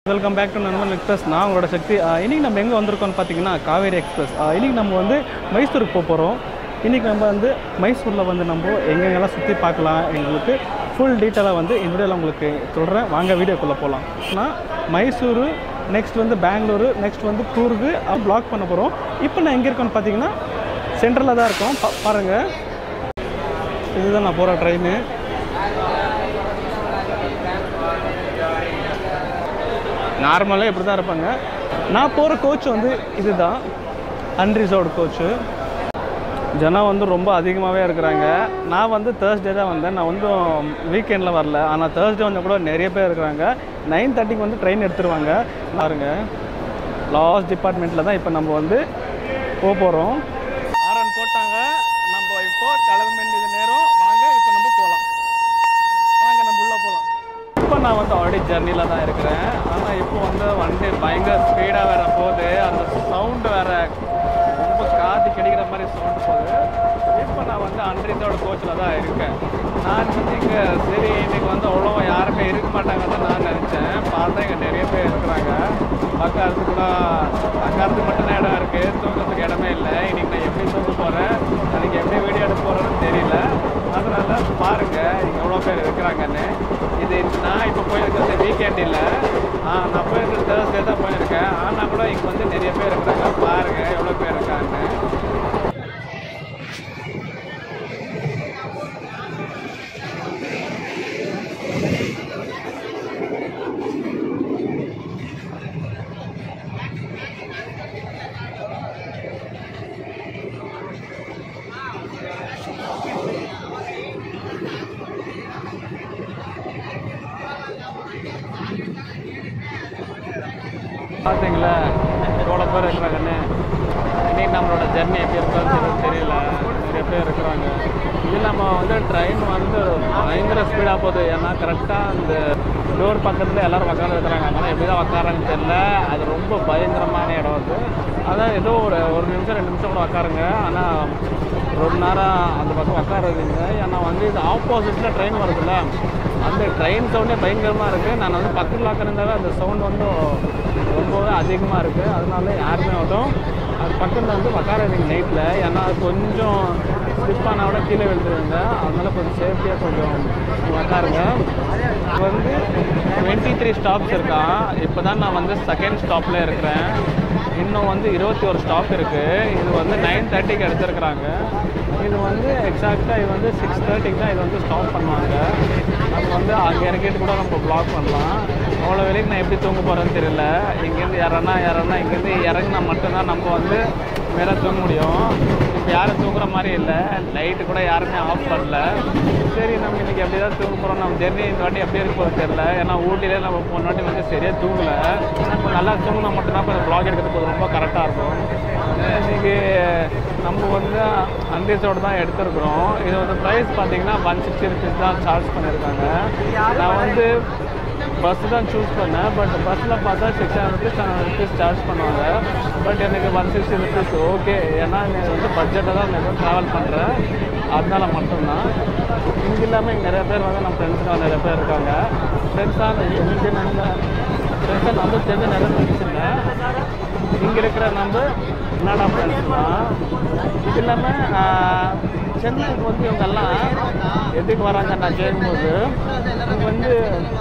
welcome back to Nanban express நான் உங்களோட சக்தி ஆஹ் இன்னைக்கு நம்ம எங்கே வந்திருக்கோம்னு பார்த்தீங்கன்னா காவேரி எக்ஸ்பிரஸ் ஆஹ் இன்னைக்கு நம்ம வந்து மைசூருக்கு போக போகிறோம் இன்றைக்கி நம்ம வந்து மைசூரில் வந்து நம்ம எங்கெங்கெல்லாம் சுற்றி பார்க்கலாம் எங்களுக்கு ஃபுல் டீட்டெயிலாக வந்து இந்த வீடியோவில் உங்களுக்கு சொல்கிறேன் வாங்க வீடியோக்குள்ளே போகலாம் நான் மைசூரு நெக்ஸ்ட் வந்து பெங்களூரு நெக்ஸ்ட் வந்து கூர்கு பிளாக் பண்ண போகிறோம் இப்போ நான் எங்கே இருக்கேன்னு பார்த்தீங்கன்னா சென்ட்ரலில் தான் இருக்கோம் பா பாருங்கள் இதுதான் நான் போகிற ட்ரெயின் நார்மலாக இப்படி தான் இருப்பாங்க நான் போகிற கோச் வந்து இதுதான் அன்ரிசர்வ்டு கோச்சு ஜனம் வந்து ரொம்ப அதிகமாகவே இருக்கிறாங்க நான் வந்து தேர்ஸ்டே தான் வந்தேன் நான் வந்து வீக்கெண்டில் வரல ஆனால் தேர்ஸ்டே வந்து கூட நிறைய பேர் இருக்கிறாங்க நைன் தேர்ட்டிக்கு வந்து ட்ரெயின் எடுத்துருவாங்க பாருங்க லாஸ்ட் டிபார்ட்மெண்ட்டில் தான் இப்போ நம்ம வந்து போக போகிறோம் ஆரன் போட்டாங்க நம்ம இப்போ கிளம்ப வேண்டியது நேரம் வாங்க இப்போ நம்ம போகலாம் வாங்க நம்ம உள்ளே போகலாம் இப்போ நான் வந்து ஆல்ரெடி ஜர்னியில் தான் இருக்கிறேன் ஆனால் இப்போ வந்து வண்டி பயங்கர ஸ்பீடாக வேற போகுது அந்த சவுண்டு வேற ரொம்ப காது கிடைக்கிற மாதிரி சவுண்டு போகுது இப்போ நான் வந்து அன்றையதோட கோச்சில் தான் இருக்கேன் நான் வந்து இங்கே சரி இன்னைக்கு வந்து அவ்வளோவா யாருமே இருக்க மாட்டாங்கன்னு நான் நினச்சேன் பார்த்தா இங்கே நிறைய பேர் இருக்கிறாங்க பார்க்கறதுக்கு கூட பார்க்கறதுக்கு மட்டும்தான் இடம் இருக்குது தூங்குறதுக்கு இடமே இல்லை இன்னைக்கு நான் எப்படி தூங்க போகிறேன் அதுக்கு எப்படி வீடியோ எடுக்க போகிறேன்னு தெரியல அதனால பாருங்க இங்க எவ்வளோ பேர் இருக்கிறாங்கன்னு இது நான் இப்போ போயிருக்கிறது வீக்கெண்ட் இல்லை நான் போயிருக்கிறது தேர்ஸ்டே தான் போயிருக்கேன் ஆனால் கூட இங்கே வந்து நிறைய பேர் இருக்கிறாங்க பாருங்க எவ்வளோ பேர் இருக்காங்கன்னு பார்த்தீங்களா எவ்வளோ பேர் இருக்கிறாங்கன்னு இன்னைக்கு நம்மளோட ஜர்னி எப்படி இருக்குன்னு தெரியல நிறைய பேர் இருக்கிறாங்க இது நம்ம வந்து ட்ரெயின் வந்து பயங்கர ஸ்பீடாக போகுது ஏன்னா கரெக்டாக அந்த டோர் பக்கத்தில் எல்லாரும் உட்காந்து இருக்கிறாங்க அதனால் எப்படி தான் உட்காராங்கன்னு தெரியல அது ரொம்ப பயங்கரமான இடம் அது அதான் ஏதோ ஒரு ஒரு நிமிஷம் ரெண்டு நிமிஷம் கூட உட்காருங்க ஆனால் ரொம்ப நேரம் அந்த பக்கம் உட்காருதுங்க ஏன்னா வந்து இது ஆப்போசிட்டில் ட்ரெயின் வருதுல்ல அந்த ட்ரெயின் சவுண்டே பயங்கரமாக இருக்குது நான் வந்து பக்கத்தில் உட்காந்துருந்தாவே அந்த சவுண்ட் வந்து ரொம்பவே அதிகமாக இருக்குது அதனால யாருமே ஆகட்டும் அது பக்கத்தில் வந்து உக்காராதீங்க நைட்டில் ஏன்னா அது கொஞ்சம் ஸ்லிப்பானா கூட கீழே விழுந்துருங்க அதனால கொஞ்சம் சேஃப்டியாக கொஞ்சம் உக்காருங்க இது வந்து டுவெண்ட்டி த்ரீ ஸ்டாப்ஸ் இருக்கான் இப்போ தான் நான் வந்து செகண்ட் ஸ்டாப்பில் இருக்கிறேன் இன்னும் வந்து இருபத்தி ஒரு ஸ்டாப் இருக்குது இது வந்து நைன் தேர்ட்டிக்கு எடுத்துருக்குறாங்க இது வந்து எக்ஸாக்டாக இது வந்து சிக்ஸ் தேர்ட்டிக்கு தான் இது வந்து ஸ்டாப் பண்ணுவாங்க நம்ம வந்து அங்கே இறங்கிட்டு கூட நம்ம பிளாக் பண்ணலாம் அவ்வளோ வரைக்கும் நான் எப்படி தூங்க போகிறேன்னு தெரியல இங்கேருந்து இறனா இறனா இங்கேருந்து இறங்கினா மட்டும்தான் நம்ம வந்து மேலே தூங்க முடியும் இப்போ யாரும் தூங்குற மாதிரி இல்லை லைட்டு கூட யாருமே ஆஃப் பண்ணல சரி நம்ம இன்றைக்கி எப்படி தான் தூங்க போகிறோம் நம்ம ஜெர்னி இந்த வாட்டி எப்படி இருக்க போகிறது தெரியல ஏன்னா ஊட்டிலே நம்ம போன வாட்டி வந்து சரியாக தூங்கலை நம்ம நல்லா தூங்கினா மட்டும்தான் இப்போ ப்ளாக் எடுக்கிறதுக்கு ரொம்ப கரெக்டாக இருக்கும் இன்றைக்கி நம்ம வந்து அன்ரீஸோடு தான் எடுத்திருக்கிறோம் இது வந்து ப்ரைஸ் பார்த்தீங்கன்னா ஒன் சிக்ஸ்டி ருபீஸ் தான் சார்ஜ் பண்ணியிருக்காங்க நான் வந்து பஸ் தான் சூஸ் பண்ணேன் பட் பஸ்ஸில் பார்த்தா six hundred rupees seven rupees charge பண்ணுவாங்க பட் எனக்கு ஒன் சிக்ஸ்டி ருபீஸ் ஓகே ஏன்னா எனக்கு வந்து பட்ஜெட்டில் தான் நான் ட்ராவல் பண்ணுறேன் அதனால மட்டும்தான் இங்கே இல்லாமல் இங்கே நிறைய பேர் வந்து நம்ம ஃப்ரெண்ட்ஸ்லாம் நிறைய பேர் இருக்காங்க ஃப்ரெண்ட்ஸாக எனக்கு நல்ல ஃப்ரெண்ட்ஸாக நம்ம தெரிஞ்ச நிறைய ஃப்ரெண்ட்ஸ் இல்லை இங்கே இருக்கிற நம்ம என்னடா ஃப்ரெண்ட்ஸ் தான் இது இல்லாமல் சென்னைக்கு வந்து இவங்கெல்லாம் எதுக்கு வராங்க நான் கேட்கும்போது இவங்க வந்து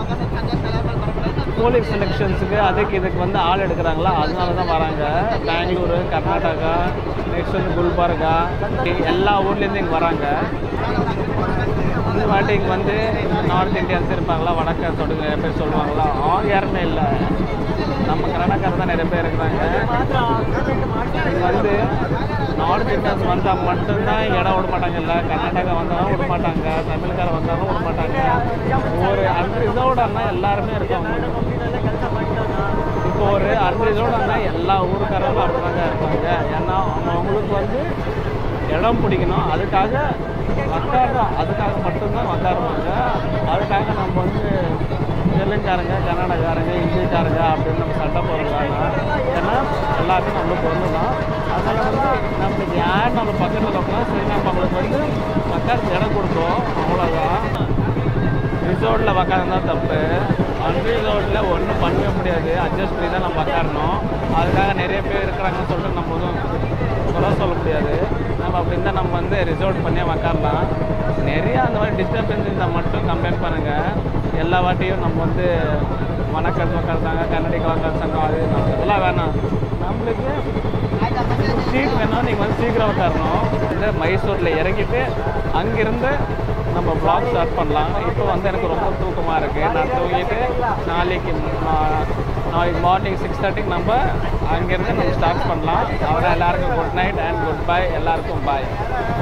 போலீஸ் செலெக்ஷன்ஸுக்கு அதுக்கு இதுக்கு வந்து ஆள் எடுக்கிறாங்களா அதனால தான் வராங்க பெங்களூரு கர்நாடகா நெக்ஸ்ட் வந்து குல்பர்கா எல்லா ஊர்லேருந்து இங்கே வராங்க இந்த வாட்டி இங்கே வந்து நார்த் இந்தியன்ஸ் இருப்பாங்களா வடக்க தொடுங்க நிறைய பேர் சொல்லுவாங்களா அவங்க யாருமே இல்லை நம்ம கர்நாடகாவில் தான் நிறைய பேர் இருக்கிறாங்க இங்க வந்து நார்த் இந்தியன்ஸ் வந்தால் மட்டும்தான் இடம் விட மாட்டாங்கல்ல கர்நாடகா வந்தாலும் விட மாட்டாங்க தமிழ்கார வந்தாலும் விட மாட்டாங்க ஒரு அன்ரிசர்வ்டு அண்ணா எல்லாருமே இருக்காங்க இப்போ ஒரு அன்ரிசர்வ்டு அண்ணா எல்லா ஊருக்காரங்களும் அப்படிதாங்க இருப்பாங்க ஏன்னா அவங்க அவங்களுக்கு வந்து இடம் பிடிக்கணும் அதுக்காக உக்காடுறோம் அதுக்காக மட்டும்தான் உக்காருவாங்க அதுக்காக நம்ம வந்து தெலுங்காரங்க கன்னடக்காரங்க இந்திக்காரங்க அப்படின்னு நம்ம சண்டை போடுறாங்க ஏன்னா எல்லாருமே நம்மளுக்கு ஒன்று தான் அதனால் வந்து நம்மளுக்கு யார் நம்ம பக்கத்தில் உட்காந்து சரி நம்ம அவங்களுக்கு வந்து உட்காந்து இடம் கொடுத்தோம் அவ்வளோதான் ரிசோர்ட்டில் உக்காந்து தான் தப்பு அன்ரிசோர்ட்டில் ஒன்றும் பண்ணவே முடியாது அட்ஜஸ்ட் பண்ணி தான் நம்ம உக்காரணும் அதுக்காக நிறைய பேர் இருக்கிறாங்கன்னு சொல்லிட்டு நம்ம எதுவும் குறை சொல்ல முடியாது நம்ம அப்படி இருந்தால் நம்ம வந்து ரிசோர்ட் பண்ணி உக்காரலாம் நிறைய அந்த மாதிரி டிஸ்டர்பன்ஸ் இருந்தால் மட்டும் கம்ப்ளைண்ட் பண்ணுங்கள் எல்லா வாட்டியும் நம்ம வந்து வணக்கம் உட்காந்துட்டாங்க கன்னடிக்கு உட்காந்துட்டாங்க அது நம்ம இதெல்லாம் வேணாம் நம்மளுக்கு சீட் வேணால் நீங்கள் வந்து சீக்கிரம் உட்காரணும் வந்து மைசூரில் இறங்கிட்டு அங்கேருந்து நம்ம vlog ஸ்டார்ட் பண்ணலாம் இப்போ வந்து எனக்கு ரொம்ப தூக்கமாக இருக்குது நான் தூங்கிட்டு நாளைக்கு நான் நாளைக்கு மார்னிங் சிக்ஸ் தேர்ட்டிக்கு நம்ம அங்கேருந்து நம்ம ஸ்டார்ட் பண்ணலாம் அவரை எல்லாருக்கும் good night and good bye எல்லாருக்கும் பாய்